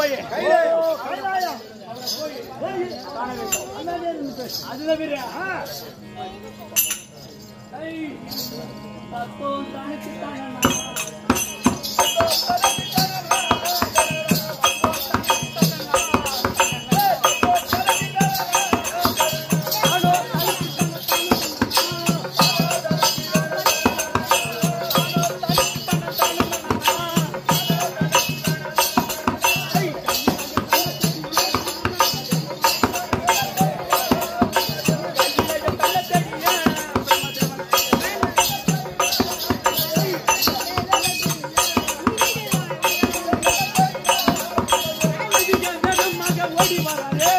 போய் அதுதான் வீரா ஐய் தத்துவம் தனிச்சுட்டாங்க ஓடி வராரே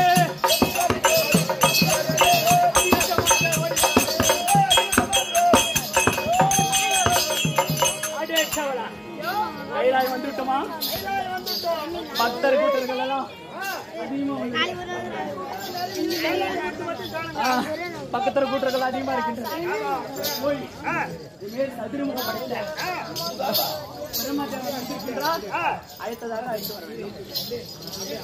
அடே சவலா கைலாய் வந்துட்டோமா பக்தர் கூட்டர்கள் எல்லாம் அதிகமா வந்து ஆ, பக்கத்துல கூட்டர்கள் அதிகமா இருக்கின்றன போய் இனிமேல் சதுரமுகம் படைத்த பிரம்மதேவன் வந்திருக்கின்றார் அழைத்ததாக அழைத்து வர வேண்டும்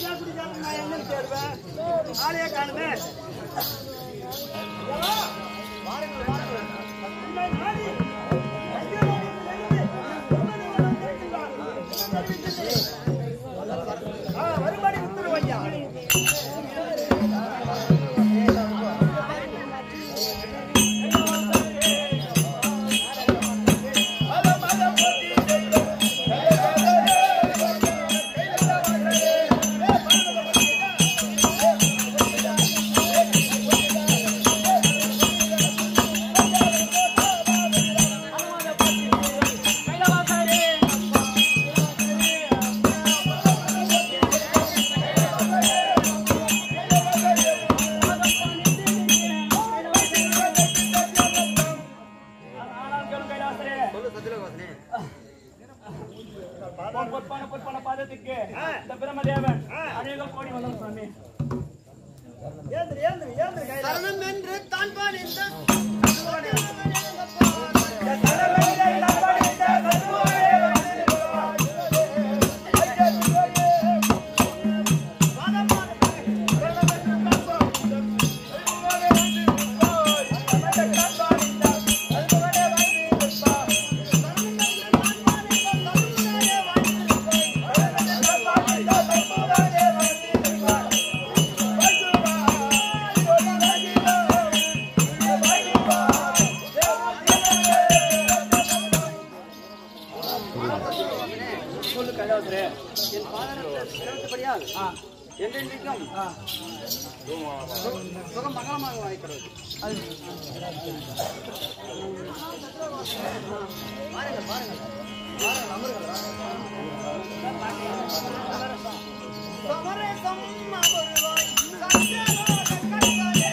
பொற்பான பொற்பான பாதத்துக்கு இந்த பிரம்மதேவன் அநேக கோடி வந்தோம் சுவாமி சரணம் என்று தான் பணிந்த சொல்லு கைலாசரே என் பாதத்தில் சிறந்தபடியால் என்றென்றைக்கும் சு- சுகம் மங்களமாக வாய்க்கிறது சமரசம் அமருவாய் சத்யலோக கண்டனே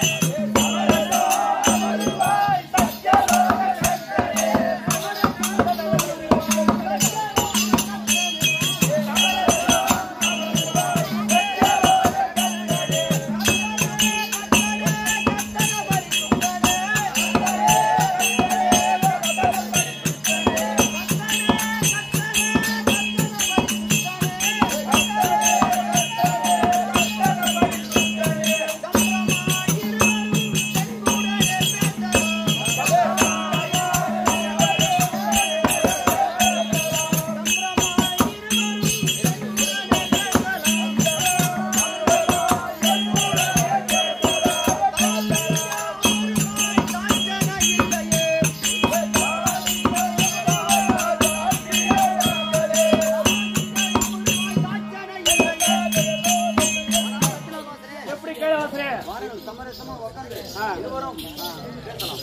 எப்படி கைலாசரே வாருங்கள் சமரசமா உட்காந்து இருவரும் பேசலாம்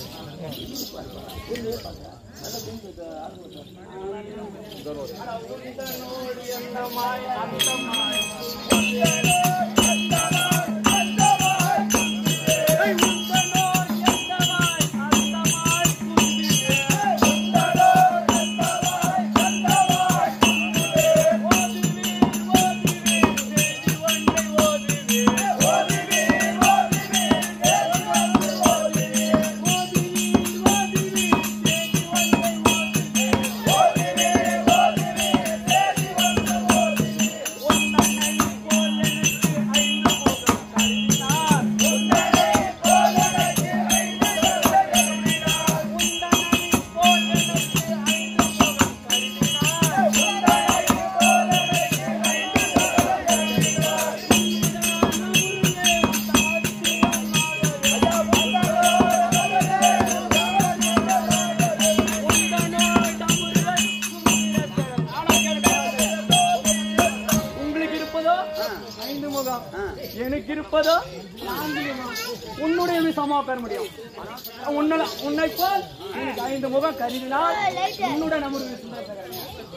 ஓ எனக்கு இருப்பதோ நான்கு யுகம். உன்னுடைய விஷமா பெற முடியும் உன்னை உன்னை போல் எனக்கு ஐந்து முகம் கருதினால் உன்னுடன் நமது சுந்தர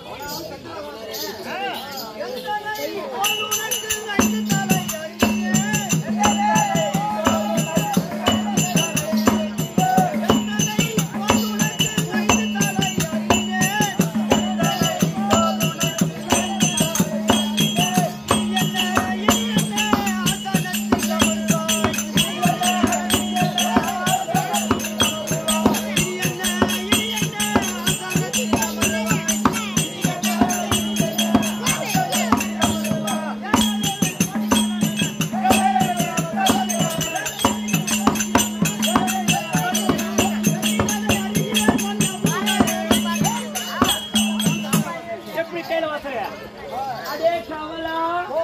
எப்படி கையில வாசக அதே கவலா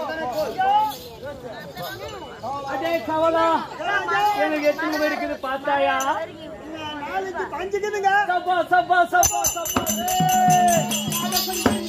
அதே கவலா எனக்கு எத்தனை பேர் இருக்குது பார்த்தாயா நாளைக்கு பஞ்சுக்குதுங்க சப்பா சப்பா சப்பா சப்பா ஏய்!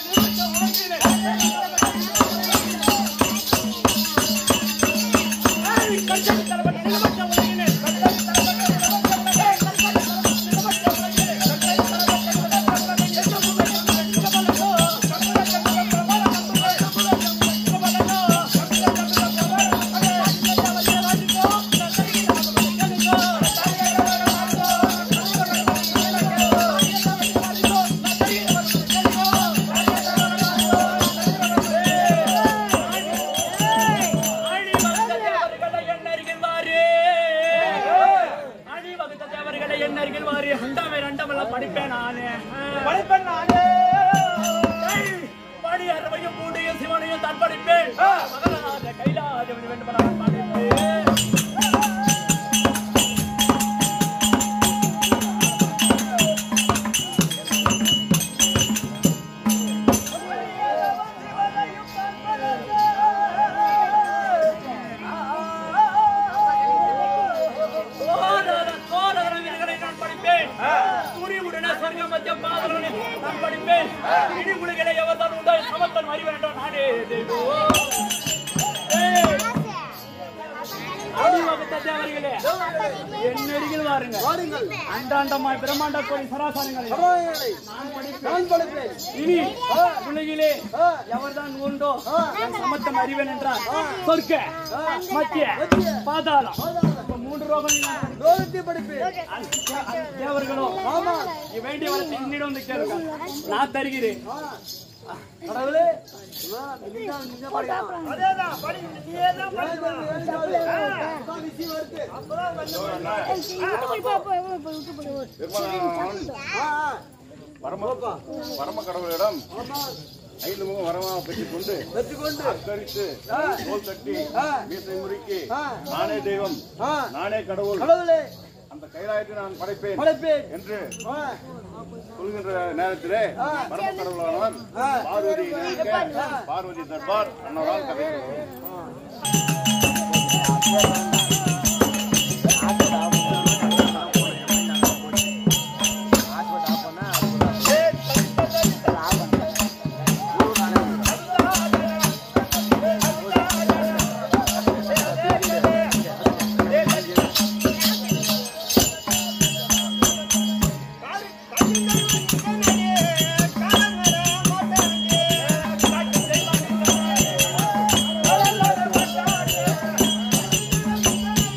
அடி வகுத்த தேவர்களை என் அருகில் வாரு. அடி வகுத்த தேவர்களை என் அருகில் வாரு. அண்டமே ரெண்டமெல்லாம் படிப்பேன் நானு. படிப்பேன் நானே ஏய், படி அறுவையும் பூண்டையும் சிவனையும் தான் படிப்பேன் மகனாக கைலாஜம் வேண்டுமானால் படிப்பேன் கோடான கோடான வீரர்களை நான் படிப்பேன் துணிவுடனே சொர்க்க மத்திய பாதலனை நான் படிப்பேன் இடி உலகிலே எவர்தான் உண்டோ சமத்தன் அறிவு என்றான் நானே தெய்வம் ஏய், அடி வகுத்த தேவர்களே என் அருகில் வாருங்கள் அண்டாண்டமாய் பிரம்மாண்ட கோடி சராசரங்களை பரவாயில்லை. நான் படிப்பேன் நான் படிப்பேன் இனி உலகிலே எவர்தான் உண்டோ என் சமத்தன் அறிவன் என்றார் சொர்க்க மத்திய பாதாளம் இப்ப மூன்று ரோகம் நான் ரோகத்தை படிப்பேன் தேவர்களோ ஆமா நீ வேண்டிய வரத்தை என்னிடம் வந்து கேளுங்க நான் தருகிறேன் கடவுளே இவன் நீதான் நீங்க படிக்கலாம். அதேதான் படி நீதான் படிக்கணும் அதான் விஷயம் வருது. ஆ, ஆ. பரம பரம கடவுளிடம் ஐந்து முகம் வரமாக பெற்றுக் கொண்டு வெற்றிக்கொண்டு கரித்து தோல் தட்டி மீசை முறுக்கி ஆ. நானே தெய்வம் ஆ, நானே கடவுள் கடவுளே அந்த கைலாயத்தை நான் படைப்பேன் படைப்பேன் என்று ஆ, சொல்கின்ற நேரத்திலே பரம கடவுளானவர் பார்வதி நினைக்க பார்வதி தர்பார் அன்னவரால் கதை காலங்கர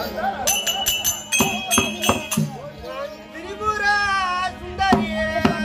திரிபுரா சுந்தரியே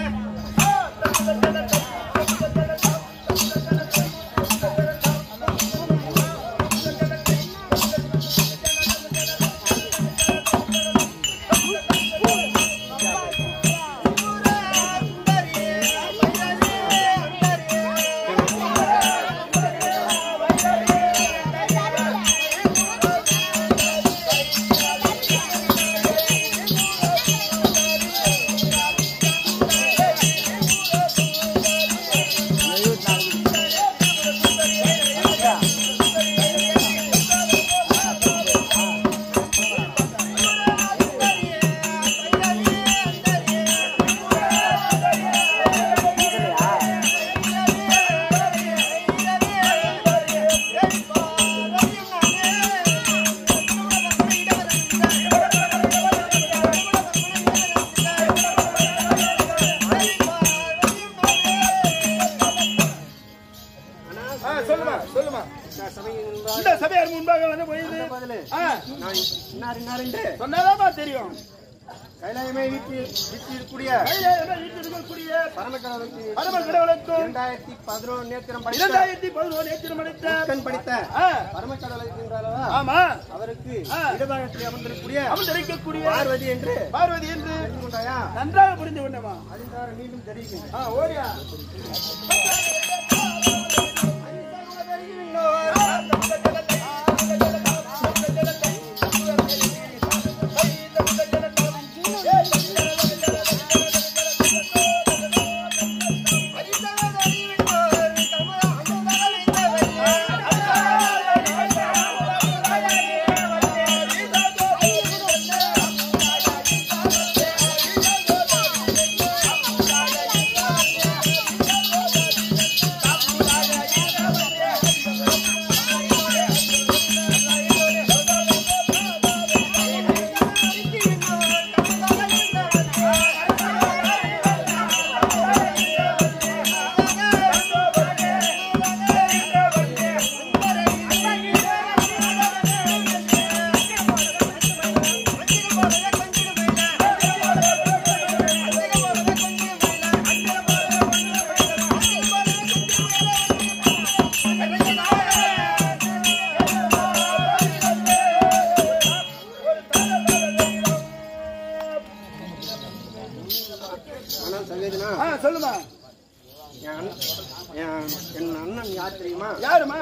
ஆ, சொல்லுமா சொல்லுமா இந்த சபையார் முன்பாக வந்து போயிது ஆ, சொன்னாதாம்மா தெரியும் கைலாயமே வீட்டு வீட்டிற்குரிய கையிலே என்ன வீட்டில் இருக்கக்கூடிய பரமக்கடவுளுக்கு பரம கடவுளுக்கும் இரண்டாயிரத்தி பதினோரு நேத்திரம் படித்த இரண்டாயிரத்தி பதினோரு நேற்று மணித்த புத்தன் படித்த ஆ, பரமக்கடவுள் இருக்கின்றாரா ஆமா அவருக்கு ஆ. இடபாகத்தில் அமர்ந்திருக்கக்கூடிய அமர்ந்திருக்கக்கூடிய பார்வதி என்று பார்வதி என்று தெரிந்து கொண்டாயா நன்றாக புரிந்து கொண்டமா அதிகார மீண்டும் தெரிவிக்கின்றேன் ஆ, ஓடியா ஆனால் சங்கேதனா ஆ, சொல்லுமா என் அண்ணன் என் என் அண்ணன் யார் தெரியுமா யாருமா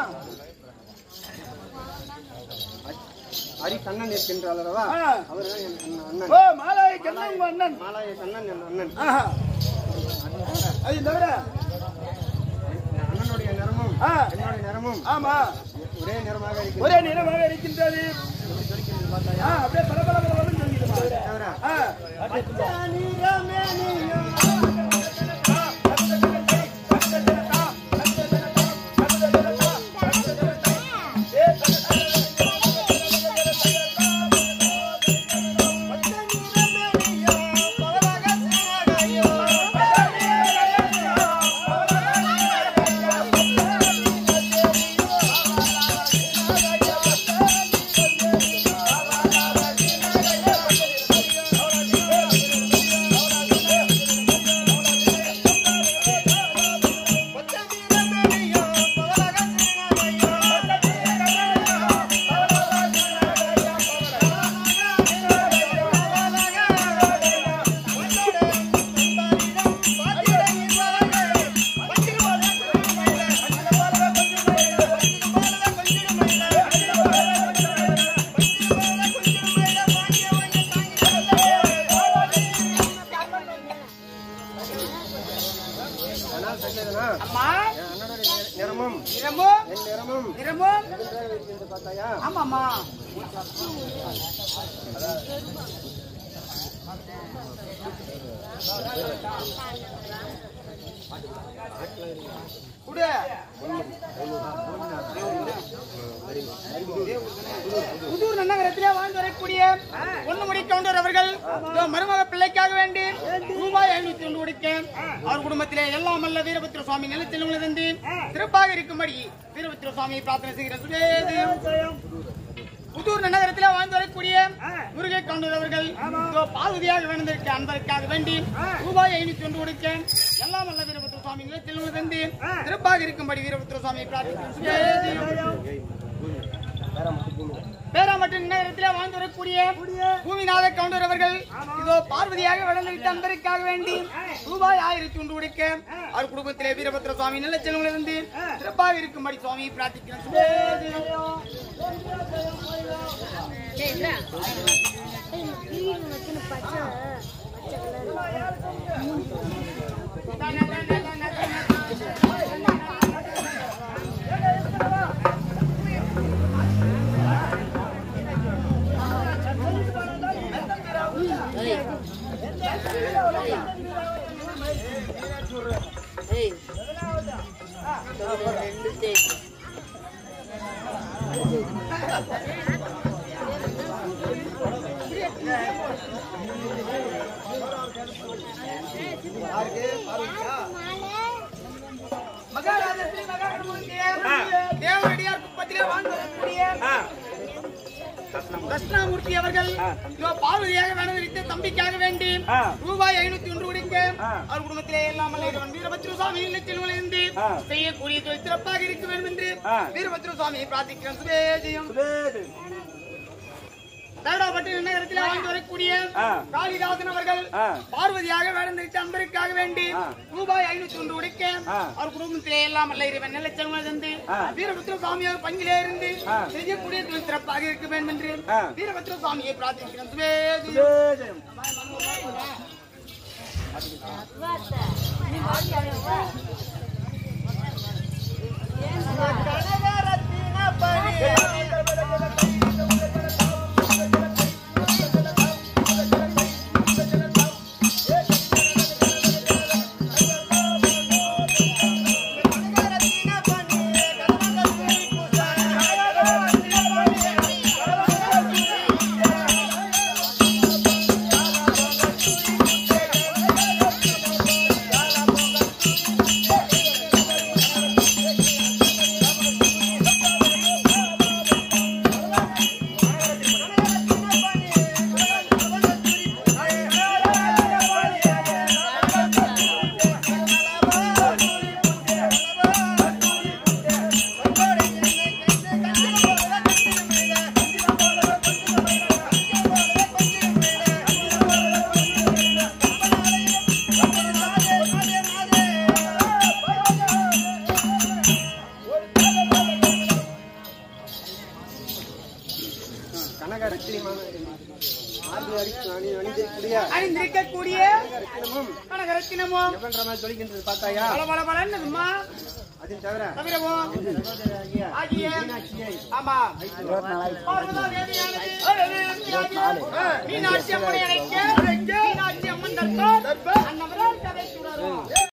ஹரி கண்ணன் இருக்கின்றார் அல்லவா ஆ. அவர் தான் என் என் அண்ணன் ஓ மாலாய கண்ணன் உங்க அண்ணன் மாலாய கண்ணன் என் அண்ணன் ஆஹா அது தவிர என் அண்ணனுடைய நிறமும் ஆ. என்னுடைய நிறமும் ஆமா ஒரே நிறமாக இருக்கிறது ஒரே நிறமாக இருக்கின்றது ஆ, அப்படியே பரபர பரபரன்னு சொல்லிடுமா தவிர ஆ, ஆனால் சங்கேதனா அம்மா என் அண்ணனுடைய நிற- நிறமும் நிறமோ என் நிறமும் நிறமோ நன்றாக இருக்கின்றது பார்த்தாயா ஆமாம்மா குடு புதூர் நன்னகரத்திலே வாழ்ந்து வரக்கூடிய பொன்னுமுடி கவுண்டர் அவர்கள் இதோ மருமக பிள்ளைக்காக வேண்டி ரூபாய் ஐநூத்தி ஒன்று கொடுக்க அவர் குடும்பத்திலே எல்லாம் அல்ல வீரபத்திர சுவாமி நிலத்தில் உள்ளதென்று சிறப்பாக இருக்கும்படி வீரபத்திர சுவாமியை பிரார்த்தனை செய்கிற சுதேது புதூர் நகரத்தில் வாழ்ந்து வரக்கூடிய முருகை கொண்டவர்கள் இதோ பார்வதியாக வேண்டதற்கு அன்பதற்காக வேண்டி ரூபாய் ஐநூத்தி ஒன்று கொடுக்க எல்லாம் வல்ல வீரபத்ர சுவாமி நிலத்தில் தந்து சிறப்பாக இருக்கும்படி வீரபத்ர சுவாமியை பிரார்த்திக்கிறேன் பேராமட்டின் நேரத்திலே வாழ்ந்து வரக்கூடிய பூமிநாத கவுண்டர் அவர்கள் இதோ பார்வதியாக வளர்ந்துவிட்ட அன்பருக்காக வேண்டி ரூபாய் ஆயிரத்தி ஒன்று கொடுக்க அவர் குடும்பத்திலே வீரபத்ர சுவாமி நல்ல செல்வங்களிலிருந்து சிறப்பாக இருக்கும்படி சுவாமியை பிரார்த்திக்கிறேன் மகாராஜஸ்ரீ மகாகணபதியே, தேவரடியார் குப்பத்திலே வாழ்ந்து வரக்கூடிய தட்சிணாமூர்த்தி அவர்கள் இதோ பார்வதியாக வேணுவித்த தம்பிக்காக வேண்டி ரூபாய் ஐநூத்தி ஒன்று கொடுக்க அவர் குடும்பத்திலே எல்லாம் இறைவன் வீரபத்ர சுவாமி இல்லத்தில் நுழைந்து செய்யக்கூடிய தொழில் சிறப்பாக இருக்க வேண்டும் என்று வீரபத்ர சுவாமியை பிரார்த்திக்கிறேன் சுபேஜயம் தகடாப்பட்டு நகரத்தில் வாழ்ந்து வரக்கூடிய காளிதாசன் அவர்கள் பார்வதியாக வேடந்திருச்ச அன்பருக்காக வேண்டி ரூபாய் ஐநூத்தி ஒன்று உடைக்க அவர் குடும்பத்திலே எல்லாம் அல்ல இறைவன் நல்ல செல்வம் தந்து வீரபத்ர சுவாமியாக பங்கிலே இருந்து செய்யக்கூடிய தொழில் சிறப்பாக இருக்க வேண்டும் என்று வீரபத்ர சுவாமியை பிரார்த்திக்கிறேன் சுபேஜயம் அணிந்திருக்கக்கூடிய கனகரத்தினமும் பார்த்தாயா பல பல பலன்னுமா அது தவிர தவிரவும் ஆகிய ஆமா பார்வதா தேவியானது மீனாட்சி அம்மனை அழைக்க மீனாட்சி அம்மன் தர்பார் அன்னவரால் கதை தொடரும்